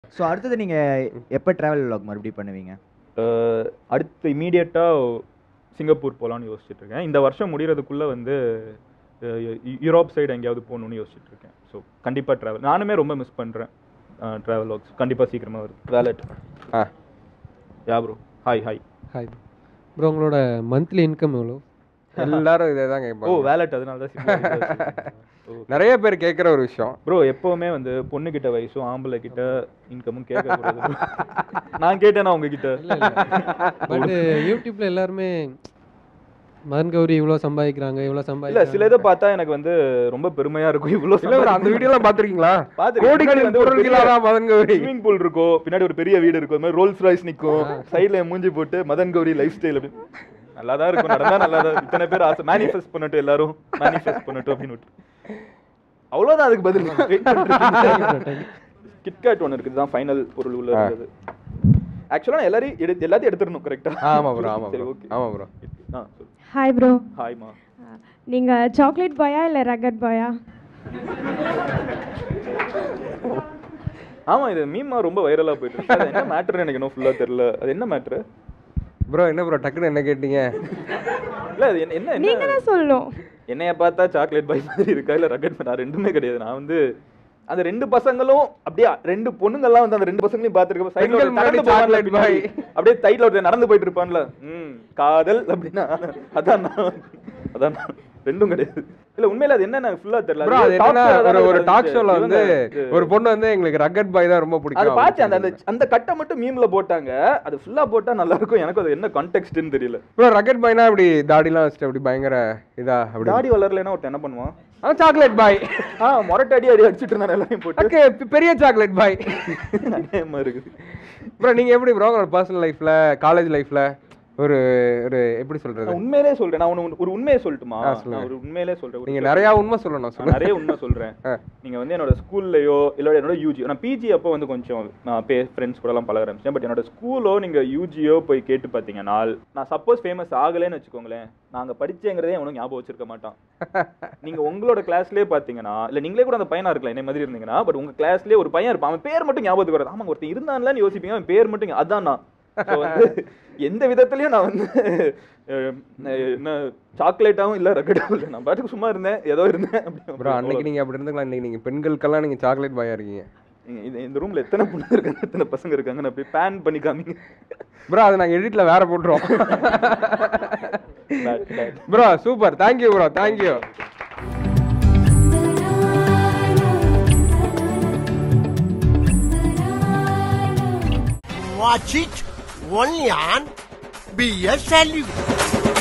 So அடுத்தது நீங்கள் எப்போ ட்ராவல் vlog மறுபடியும் பண்ணுவீங்க அஹ் அடுத்து இமீடியட்டாக சிங்கப்பூர் போகலான்னு யோசிச்சுட்டு இருக்கேன் இந்த வருஷம் முடியறதுக்குள்ள வந்து அஹ் யூ- யூரோப் சைடு எங்கேயாவது போகணும்னு யோசிச்சுட்டு இருக்கேன் ஸோ கண்டிப்பாக ட்ராவல் நானுமே ரொம்ப மிஸ் பண்ணுறேன் ட்ராவல் ஒர்க்ஸ் கண்டிப்பாக சீக்கிரமாக வருது வேலட் ஆ yeah bro hi hi hi bro உங்களோட மந்த்லி இன்கம் எவ்வளோ எல்லாரும் இதே தான் ஓ கேட்பாங்க வேலட் அதனால தான் நிறைய பேர் கேட்குற ஒரு விஷயம் ப்ரோ எப்பவுமே வந்து பொண்ணு கிட்ட வயசும் ஆம்பளை கிட்ட இன்கமும் கேட்கக்கூடாது bro. நான் கேட்டேனா உங்ககிட்ட இல்லை இல்லை பட் யூடியூப்ல எல்லாருமே மதன் கௌரி இவ்வளோ சம்பாதிக்கிறாங்க இவ்வளோ இல்ல சம்பாதிக்கிறாங்க சில இதை பார்த்தா எனக்கு வந்து ரொம்ப ரொம்ப இருக்கும் இவ்வளோ இல்ல bro, அந்த வீடியோலாம் பாத்திருக்கீங்களா பார்த்திருக்கேன். முன்னாடி கோடிகளின் வந்து ஒரு பொருள்களாரா மதன் கௌரி ஸ்விமிங் பூல் இருக்கும் பின்னாடி ஒரு பெரிய வீடு இருக்கும் அது மாதிரி ரோல்ஸ் ராய்ஸ் நிக்கும் சைடுல மூஞ்சி போட்டு மதன் கௌரி லைஃப் ஸ்டைல் அப்படி நல்லா தான் இருக்கும் நடந்தா நல்லா தான் இத்தனை பேர் ஆசை மேனிஃபெஸ்ட் பண்ணட்டும் எல்லாரும் மேனிஃபெஸ்ட் பண்ணட்டும் அப்படின்னு விட்டு அவ்வளவுதான் அதுக்கு பதில் வெயிட் கிட்கேட் ஒன்று இருக்குது தான் ஃபைனல் பொருள் உள்ள இருந்தது ஆக்சுவலாக எல்லாரையும் எடு எல்லாத்தையும் எடுத்துடணும் கரெக்டா ஆமா ப்ரோ ஆமா சரி ப்ரோ ஓகே ஆமா ப்ரோ ஆ சொல்லு ஹாய் ப்ரோ ஹாய்மா நீங்கள் சாக்லேட் பாயா இல்லை ரகட் பாயா ஆமா இது மீமா ரொம்ப வைரலா போயிட்டு இருக்கு அது என்ன மேட்டர் எனக்கு இன்னும் ஃபுல்லா தெரியல அது என்ன மேட்ரு ப்ரோ என்ன ப்ரோ டக்குன்னு என்ன கேட்டீங்க இல்ல அது என்ன என்ன நீங்கள் என்ன தான் சொல்லணும் என்னைய பார்த்தா சாக்லேட் பாய் மாதிரி இருக்கா இல்ல ரகட் நான் ரெண்டுமே கிடையாது நான் வந்து அந்த ரெண்டு பசங்களும் அப்படியே ரெண்டு பொண்ணுங்கெல்லாம் வந்து அந்த ரெண்டு பசங்களையும் பார்த்துருக்க சைடுல பெண்கள் முன்னாடி chocolate boy. அப்படியே சைடுல ஒருத்தன் நடந்து போயிட்டு இருப்பான்ல ம் காதல் அப்படின்னா அதான் நான் அதான் நான். ரெண்டும் கிடையாது இல்ல உண்மையில அது என்ன ஃபுல்லா தெரியல ப்ரோ அது talk என்னன்னா show ல ஒரு தானே ஒரு டாக் நடந்துச்சு. ஷோல வந்து இவங்க, ஒரு பொண்ணு வந்து எங்களுக்கு ரக்கட் பாய் தான் ரொம்ப அது பிடிக்கும் பார்த்தேன் அந்த அந்த அந்த கட்டை மட்டும் மீம்ல போட்டாங்க அது ஃபுல்லா போட்டா நல்லா இருக்கும் எனக்கு அது என்ன கான்டெக்ட்னு தெரியல ப்ரோ ரக்கட் பாய்னா அப்படி தாடிலாம் வச்சுட்டு அப்படி பயங்கர இதா அப்படி தாடி வளரலைன்னா ஒருத்தன் என்ன பண்ணுவான் ஆ சாக்லேட் பாய் ஆ மொரட்டை அடி அடி அடிச்சிட்டு இருந்தான் எல்லாரையும் போட்டு ஓகே பெரிய சாக்லேட் பாய் அநியாயமா இருக்குது ப்ரோ நீங்க எப்படி ப்ரோ உங்களோட பர்சனல் லைஃப்ல காலேஜ் லைஃப்ல ஒரு ஒரு எப்படி சொல்றது நான் உண்மையிலே சொல்றேன் நான் உனக்கு ஒரு உண்மையை சொல்லட்டுமா ஆ, சொல்லுங்க. நான் ஒரு உண்மையிலே சொல்றேன் ஒரு நீங்க விஷயம். நிறைய உண்மை சொல்லணும் நான் சொல்லுங்க நிறைய உண்மை சொல்றேன் ஆ. நீங்க வந்து என்னோட ஸ்கூல்லையோ இல்ல என்னோட யூஜி நான் பிஜி அப்போ வந்து கொஞ்சம் நான் பே ஃப்ரெண்ட்ஸ் கூட எல்லாம் பழக ஆரம்பிச்சேன் பட் என்னோட ஸ்கூலோ நீங்க யூஜியோ போய் கேட்டு பார்த்தீங்கன்னா நான் சப்போஸ் ஃபேமஸ் ஆகலைன்னு வச்சுக்கோங்களேன் நாங்க படிச்சேங்கிறதே உனக்கு ஞாபகம் வச்சிருக்க மாட்டான் நீங்க உங்களோட கிளாஸ்லயே பாத்தீங்கன்னா இல்ல நீங்களே கூட அந்த பையனா இருக்கலாம் என்ன மாதிரி இருந்தீங்கன்னா பட் உங்க கிளாஸ்லயே ஒரு பையன் இருப்பான் அவன் பேர் மட்டும் ஞாபகத்துக்கு வராது ஆமா ஒருத்தன் இருந்தான்லன்னு யோசிப்பீங்க அவன் பேர் மட்டும் ஞா- அதான் நான் So வந்து எந்த விதத்துலயும் நான் வந்து அஹ், என்ன சாக்லேட்டாவும் இல்ல ரக்கெட்டாவும் இல்ல நான் பாட்டுக்கு சும்மா இருந்தேன் ஏதோ இருந்தேன் அப்படி ப்ரோ அன்னைக்கு நீங்க அப்படி இருந்துக்கலாம் இன்னைக்கு நீங்க பெண்களுக்கெல்லாம் நீங்க சாக்லேட் பாயா இருக்கீங்க நீங்க இந்த- இந்த ரூம்ல எத்தனை பொண்ணு இருக்காங்க எத்தனை பசங்க இருக்காங்க அப்படி பேன் பண்ணி காமிங்க ப்ரோ அதை நாங்க எடிட்ல வேற போட்டுருவோம் Bad, bad. Bro super thank you bro thank you Watch it only on BSLU.